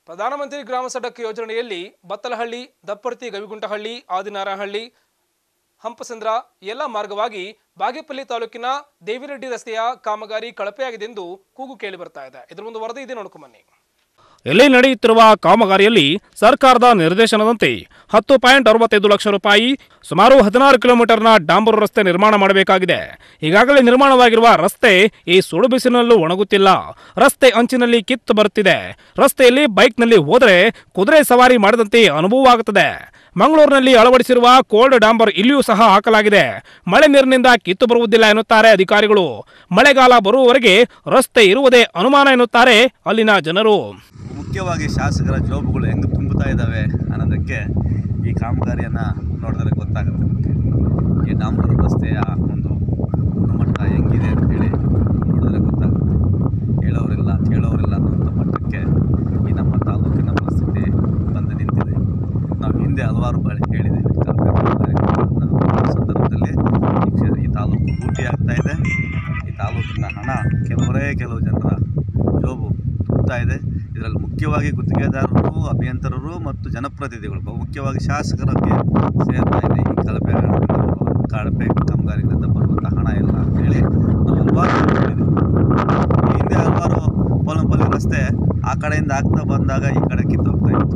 ಪ್ರಧಾನಮಂತ್ರಿ ಗ್ರಾಮ ಸಡಕ್ ಯೋಜನೆಯಲ್ಲಿ ಬತ್ತಲಹಳ್ಳಿ ದಪ್ಪರ್ತಿ ಗವಿಗುಂಟಹಳ್ಳಿ ಆದಿನಾರಾಯಣಹಳ್ಳಿ ಹಂಪಸಂದ್ರ ಎಲ್ಲ ಮಾರ್ಗವಾಗಿ ಬಾಗೇಪಲ್ಲಿ ತಾಲೂಕಿನ ದೇವಿರೆಡ್ಡಿ ರಸ್ತೆಯ ಕಾಮಗಾರಿ ಕಳಪೆಯಾಗಿದೆ ಎಂದು ಕೂಗು ಕೇಳಿ ಬರ್ತಾ ಇದೆ ಇದರ ಒಂದು ವರದಿ ಇದೆ ನೋಡ್ಕೊಂಬನ್ನಿ ಇಲ್ಲಿ ನಡೆಯುತ್ತಿರುವ ಕಾಮಗಾರಿಯಲ್ಲಿ ಸರ್ಕಾರದ ನಿರ್ದೇಶನದಂತೆ ಹತ್ತು ಪಾಯಿಂಟ್ ಅರವತ್ತೈದು ಲಕ್ಷ ರೂಪಾಯಿ ಸುಮಾರು ಹದಿನಾರು ಕಿಲೋಮೀಟರ್ನ ಡಾಂಬರು ರಸ್ತೆ ನಿರ್ಮಾಣ ಮಾಡಬೇಕಾಗಿದೆ ಈಗಾಗಲೇ ನಿರ್ಮಾಣವಾಗಿರುವ ರಸ್ತೆ ಈ ಸುಡು ಬಿಸಿಲಿನಲ್ಲೂ ಒಣಗುತ್ತಿಲ್ಲ ರಸ್ತೆ ಅಂಚಿನಲ್ಲಿ ಕಿತ್ತು ಬರುತ್ತಿದೆ ರಸ್ತೆಯಲ್ಲಿ ಬೈಕ್ನಲ್ಲಿ ಹೋದರೆ ಕುದುರೆ ಸವಾರಿ ಮಾಡಿದಂತೆ ಅನುಭವವಾಗುತ್ತದೆ ಮಂಗಳೂರಿನಲ್ಲಿ ಅಳವಡಿಸಿರುವ ಕೋಲ್ಡ್ ಡಾಂಬರ್ ಇಲ್ಲಿಯೂ ಸಹ ಹಾಕಲಾಗಿದೆ ಮಳೆ ನೀರಿನಿಂದ ಕಿತ್ತು ಬರುವುದಿಲ್ಲ ಎನ್ನುತ್ತಾರೆ ಅಧಿಕಾರಿಗಳು ಮಳೆಗಾಲ ಬರುವವರೆಗೆ ರಸ್ತೆ ಇರುವುದೇ ಅನುಮಾನ ಎನ್ನುತ್ತಾರೆ ಅಲ್ಲಿನ ಜನರು ಮುಖ್ಯವಾಗಿ ಶಾಸಕರ ಜೋಬುಗಳು ಹೆಂಗೆ ತುಂಬುತ್ತಾ ಇದ್ದಾವೆ ಅನ್ನೋದಕ್ಕೆ ಈ ಕಾಮಗಾರಿಯನ್ನು ನೋಡಿದ್ರೆ ಗೊತ್ತಾಗುತ್ತೆ ನಮಗೆ ಈ ಡಾಂಬರ್ ರಸ್ತೆಯ ಒಂದು ಗುಣಮಟ್ಟ ಹೆಂಗಿದೆ ಅಂತೇಳಿ ನೋಡಿದ್ರೆ ಗೊತ್ತಾಗುತ್ತೆ ಹೇಳೋರಿಲ್ಲ ಕೇಳೋರಿಲ್ಲ ಅನ್ನೋಂಥ ಮಟ್ಟಕ್ಕೆ ಈ ನಮ್ಮ ತಾಲೂಕಿನ ಪರಿಸ್ಥಿತಿ ಬಂದು ನಿಂತಿದೆ ನಾವು ಹಿಂದೆ ಹಲವಾರು ಬಾರಿ ಹೇಳಿದ್ದೇವೆ ಕಾಮಗಾರಿ ಸಂದರ್ಭದಲ್ಲಿ ಈ ಕ್ಷೇ- ಈ ತಾಲೂಕು ಲೂಟಿ ಆಗ್ತಾ ಇದೆ ಈ ತಾಲೂಕಿನ ಹಣ ಕೆಲವರೇ ಕೆಲವು ಜನರ ಜೋಬು ತುಂಬುತ್ತಾ ಇದೆ ಇದರಲ್ಲಿ ಮುಖ್ಯವಾಗಿ ಗುತ್ತಿಗೆದಾರರು ಅಭಿಯಂತರರು ಮತ್ತು ಜನಪ್ರತಿನಿಧಿಗಳು ಬಹು ಮುಖ್ಯವಾಗಿ ಶಾಸಕರಿಗೆ ಸೇರ್ತಾ ಇದೆ ಈ ಕಳಪೆ ಹಣದಿಂದ ಬರುವ- ಕಳಪೆ ಕಾಮಗಾರಿಗಳಿಂದ ಬರುವಂಥ ಹಣ ಎಲ್ಲ ಅಂತೇಳಿ ನಾವು ಹಲವಾರು ಬಾರಿ ಹೇಳಿದ್ದೇವೆ ಈ ಹಿಂದೆ ಹಲವಾರು ಪೋಲಂಪಲ್ಲಿ ರಸ್ತೆ ಆ ಕಡೆಯಿಂದ ಆಗ್ತಾ ಬಂದಾಗ ಈ ಕಡೆ ಕಿತ್ತೋಗ್ತಾ ಇತ್ತು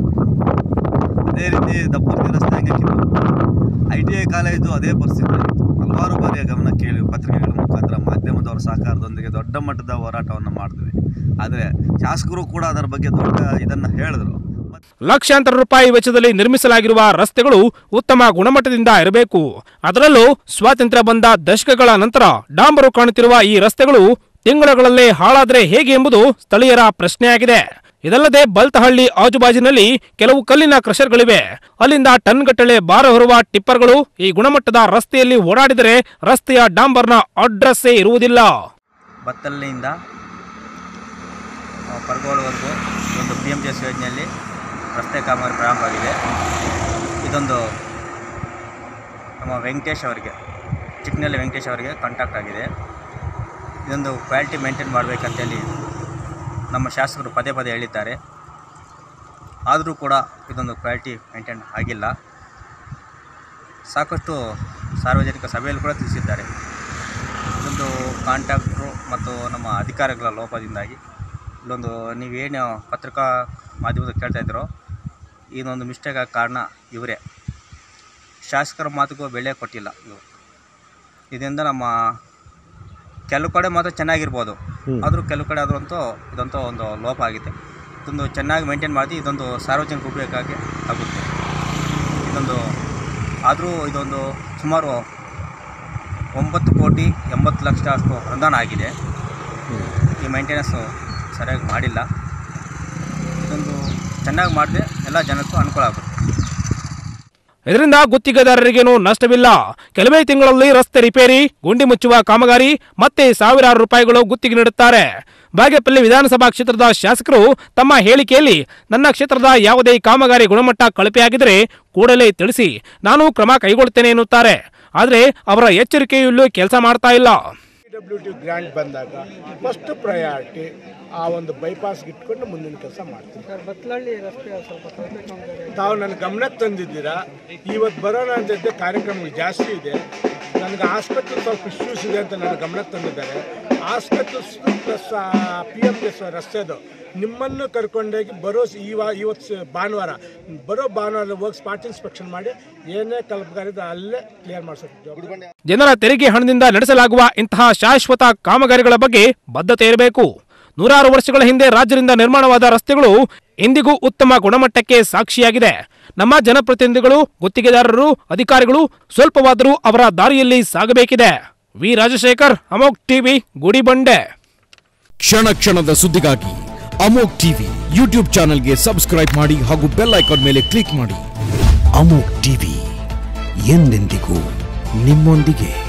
ಅದೇ ರೀತಿ ದಪ್ಪರ್ತಿ ರಸ್ತೆ ಹಂಗೆ ಕಿತ್ತೋಗ್ತಾ ಐ ಟಿ ಐ ಕಾಲೇಜು ಅದೇ ಪರಿಸ್ಥಿತಿ ಆಗಿತ್ತು ಹಲವಾರು ಬಾರಿಯ ಗಮನ ಕೇಳಿ ಪತ್ರಿಕೆಗಳ ಮುಖಾಂತರ ಮಾಧ್ಯಮದವರ ಸಹಕಾರದೊಂದಿಗೆ ದೊಡ್ಡ ಮಟ್ಟದ ಹೋರಾಟವನ್ನು ಮಾಡಿದ್ವಿ ಆದರೆ ಶಾಸಕರು ಕೂಡ ಅದರ ಬಗ್ಗೆ ದೊಡ್ಡ ಇದನ್ನು ಹೇಳಿದ್ರು ಲಕ್ಷಾಂತರ ರೂಪಾಯಿ ವೆಚ್ಚದಲ್ಲಿ ನಿರ್ಮಿಸಲಾಗಿರುವ ರಸ್ತೆಗಳು ಉತ್ತಮ ಗುಣಮಟ್ಟದಿಂದ ಇರಬೇಕು ಅದರಲ್ಲೂ ಸ್ವಾತಂತ್ರ್ಯ ಬಂದ ದಶಕಗಳ ನಂತರ ಡಾಂಬರು ಕಾಣುತ್ತಿರುವ ಈ ರಸ್ತೆಗಳು ತಿಂಗಳುಗಳಲ್ಲೇ ಹಾಳಾದ್ರೆ ಹೇಗೆ ಎಂಬುದು ಸ್ಥಳೀಯರ ಪ್ರಶ್ನೆಯಾಗಿದೆ ಇದಲ್ಲದೆ ಬಲ್ತಹಳ್ಳಿ ಆಜುಬಾಜಿನಲ್ಲಿ ಕೆಲವು ಕಲ್ಲಿನ ಕ್ರಷರ್ಗಳಿವೆ ಅಲ್ಲಿಂದ ಟನ್ಗಟ್ಟಲೆ ಭಾರ ಹೊರುವ ಟಿಪ್ಪರ್ಗಳು ಈ ಗುಣಮಟ್ಟದ ರಸ್ತೆಯಲ್ಲಿ ಓಡಾಡಿದರೆ ರಸ್ತೆಯ ಡಾಂಬರ್ನ ಅಡ್ರೆಸ್ಸೇ ಇರುವುದಿಲ್ಲ ಬತ್ತಲ್ಲಿಂದ ಪರ್ಗೋಳವರೆಗೂ ಒಂದು ಪಿ ಎಮ್ ಜಿ ಎಸ್ ಯೋಜನೆಯಲ್ಲಿ ರಸ್ತೆ ಕಾಮಗಾರಿ ಪ್ರಾರಂಭವಾಗಿದೆ ಇದೊಂದು ನಮ್ಮ ವೆಂಕಟೇಶ್ ಅವರಿಗೆ ಚಿಕ್ಕನಲ್ಲಿ ವೆಂಕಟೇಶ್ ಅವರಿಗೆ ಕಾಂಟ್ಯಾಕ್ಟ್ ಆಗಿದೆ ಇದೊಂದು ಕ್ವಾಲಿಟಿ ಮೇಂಟೈನ್ ಮಾಡಬೇಕಂತೇಳಿ ನಮ್ಮ ಶಾಸಕರು ಪದೇ ಪದೇ ಹೇಳಿದ್ದಾರೆ ಆದರೂ ಕೂಡ ಇದೊಂದು ಕ್ವಾಲಿಟಿ ಮೇಂಟೈನ್ ಆಗಿಲ್ಲ ಸಾಕಷ್ಟು ಸಾರ್ವಜನಿಕ ಸಭೆಯಲ್ಲಿ ಕೂಡ ತಿಳಿಸಿದ್ದಾರೆ ಇದೊಂದು ಕಾಂಟ್ಯಾಕ್ಟ್ರು ಮತ್ತು ನಮ್ಮ ಅಧಿಕಾರಿಗಳ ಲೋಪದಿಂದಾಗಿ ಇಲ್ಲೊಂದು ನೀವೇನು ಪತ್ರಿಕಾ ಮಾಧ್ಯಮದ ಕೇಳ್ತಾ ಇದ್ದೀರೋ ಇದೊಂದು ಮಿಸ್ಟೇಕ್ ಆಗ ಕಾರಣ ಇವರೇ ಶಾಸಕರ ಮಾತಿಗೂ ಬೆಲೆ ಕೊಟ್ಟಿಲ್ಲ ಇವರು ಇದರಿಂದ ನಮ್ಮ ಕೆಲವು ಕಡೆ ಮಾತ್ರ ಚೆನ್ನಾಗಿರ್ಬೋದು ಆದರೂ ಕೆಲವು ಕಡೆ ಆದ್ರಂತೂ ಇದಂತೂ ಒಂದು ಲೋಪ ಆಗಿದೆ ಇದೊಂದು ಚೆನ್ನಾಗಿ ಮೇಂಟೈನ್ ಮಾಡಿ ಇದೊಂದು ಸಾರ್ವಜನಿಕ ಉಪಯೋಗಕ್ಕಾಗಿ ಆಗುತ್ತೆ ಇದೊಂದು ಆದರೂ ಇದೊಂದು ಸುಮಾರು ಒಂಬತ್ತು ಕೋಟಿ ಎಂಬತ್ತು ಲಕ್ಷ ಅಷ್ಟು ಅನುದಾನ ಆಗಿದೆ ಈ ಮೇಂಟೆನೆನ್ಸು ಸರಿಯಾಗಿ ಮಾಡಿಲ್ಲ ಇದೊಂದು ಚೆನ್ನಾಗಿ ಮಾಡಿದ್ರೆ ಎಲ್ಲ ಜನಕ್ಕೂ ಅನುಕೂಲ ಆಗುತ್ತೆ ಇದರಿಂದ ಗುತ್ತಿಗೆದಾರರಿಗೇನು ನಷ್ಟವಿಲ್ಲ ಕೆಲವೇ ತಿಂಗಳಲ್ಲಿ ರಸ್ತೆ ರಿಪೇರಿ ಗುಂಡಿ ಮುಚ್ಚುವ ಕಾಮಗಾರಿ ಮತ್ತೆ ಸಾವಿರಾರು ರೂಪಾಯಿಗಳು ಗುತ್ತಿಗೆ ನೀಡುತ್ತಾರೆ ಬಾಗೇಪಲ್ಲಿ ವಿಧಾನಸಭಾ ಕ್ಷೇತ್ರದ ಶಾಸಕರು ತಮ್ಮ ಹೇಳಿಕೆಯಲ್ಲಿ ನನ್ನ ಕ್ಷೇತ್ರದ ಯಾವುದೇ ಕಾಮಗಾರಿ ಗುಣಮಟ್ಟ ಕಳಪೆಯಾಗಿದ್ದರೆ ಕೂಡಲೇ ತಿಳಿಸಿ ನಾನು ಕ್ರಮ ಕೈಗೊಳ್ಳುತ್ತೇನೆ ಎನ್ನುತ್ತಾರೆ ಆದರೆ ಅವರ ಎಚ್ಚರಿಕೆಯಲ್ಲೂ ಕೆಲಸ ಮಾಡ್ತಾ ಇಲ್ಲ ಡಬ್ಲ್ಯೂ ಟಿ ಗ್ರ್ಯಾಂಟ್ ಬಂದಾಗ ಫಸ್ಟ್ ಪ್ರಯಾರಿಟಿ ಆ ಒಂದು ಬೈಪಾಸ್ಗೆ ಇಟ್ಕೊಂಡು ಮುಂದಿನ ಕೆಲಸ ಮಾಡ್ತೀವಿ ತಾವು ನನ್ನ ಗಮನಕ್ಕೆ ತಂದಿದ್ದೀರಾ ಇವತ್ತು ಬರೋಣ ಅಂತ ಇದ್ದೆ ಕಾರ್ಯಕ್ರಮಗಳು ಜಾಸ್ತಿ ಇದೆ ನನಗೆ ಆಸ್ಪತ್ರೆ ಸ್ವಲ್ಪ ಇಶ್ಯೂಸ್ ಇದೆ ಅಂತ ನನ್ನ ಗಮನಕ್ಕೆ ತಂದಿದ್ದಾರೆ ಆಸ್ಪತ್ರೆ ಪ್ಲಸ್ ಪಿ ಎಮ್ ಎಸ್ ರಸ್ತೆದು ನಿಮ್ಮನ್ನು ಕರ್ಕೊಂಡೋಗಿ ಬರೋ ಸ- ಈ ವಾ ಇವತ್ತು ಸ- ಭಾನುವಾರ ಬರೋ ಭಾನುವಾರ ಹೋಗಿ ಸ್ಪಾಟ್ ಇನ್ಸ್ಪೆಕ್ಷನ್ ಮಾಡಿ ಏನೇ ಕಲ್ಪಗಾರಿದ ಅಲ್ಲೇ ಕ್ಲಿಯರ್ ಮಾಡಿಸೋದು ಜನರ ತೆರಿಗೆ ಹಣದಿಂದ ನಡೆಸಲಾಗುವ ಇಂತಹ ಶಾಶ್ವತ ಕಾಮಗಾರಿಗಳ ಬಗ್ಗೆ ಬದ್ಧತೆ ಇರಬೇಕು ನೂರಾರು ವರ್ಷಗಳ ಹಿಂದೆ ರಾಜ್ಯದಿಂದ ನಿರ್ಮಾಣವಾದ ರಸ್ತೆಗಳು ಇಂದಿಗೂ ಉತ್ತಮ ಗುಣಮಟ್ಟಕ್ಕೆ ಸಾಕ್ಷಿಯಾಗಿದೆ ನಮ್ಮ ಜನಪ್ರತಿನಿಧಿಗಳು ಗುತ್ತಿಗೆದಾರರು ಅಧಿಕಾರಿಗಳು ಸ್ವಲ್ಪವಾದರೂ ಅವರ ದಾರಿಯಲ್ಲಿ ಸಾಗಬೇಕಿದೆ ವಿ ರಾಜಶೇಖರ್ ಅಮೋಕ್ ಟಿವಿ ಗುಡಿಬಂಡೆ ಕ್ಷಣ ಕ್ಷಣದ ಸುದ್ದಿಗಾಗಿ ಅಮೋಕ್ ಟಿವಿ ಯೂಟ್ಯೂಬ್ ಚಾನೆಲ್ಗೆ ಸಬ್ಸ್ಕ್ರೈಬ್ ಮಾಡಿ ಹಾಗೂ ಬೆಲ್ ಐಕಾನ್ ಮೇಲೆ ಕ್ಲಿಕ್ ಮಾಡಿ ಅಮೋಕ್ ಟಿವಿ ಎಂದೆಂದಿಗೂ ನಿಮ್ಮೊಂದಿಗೆ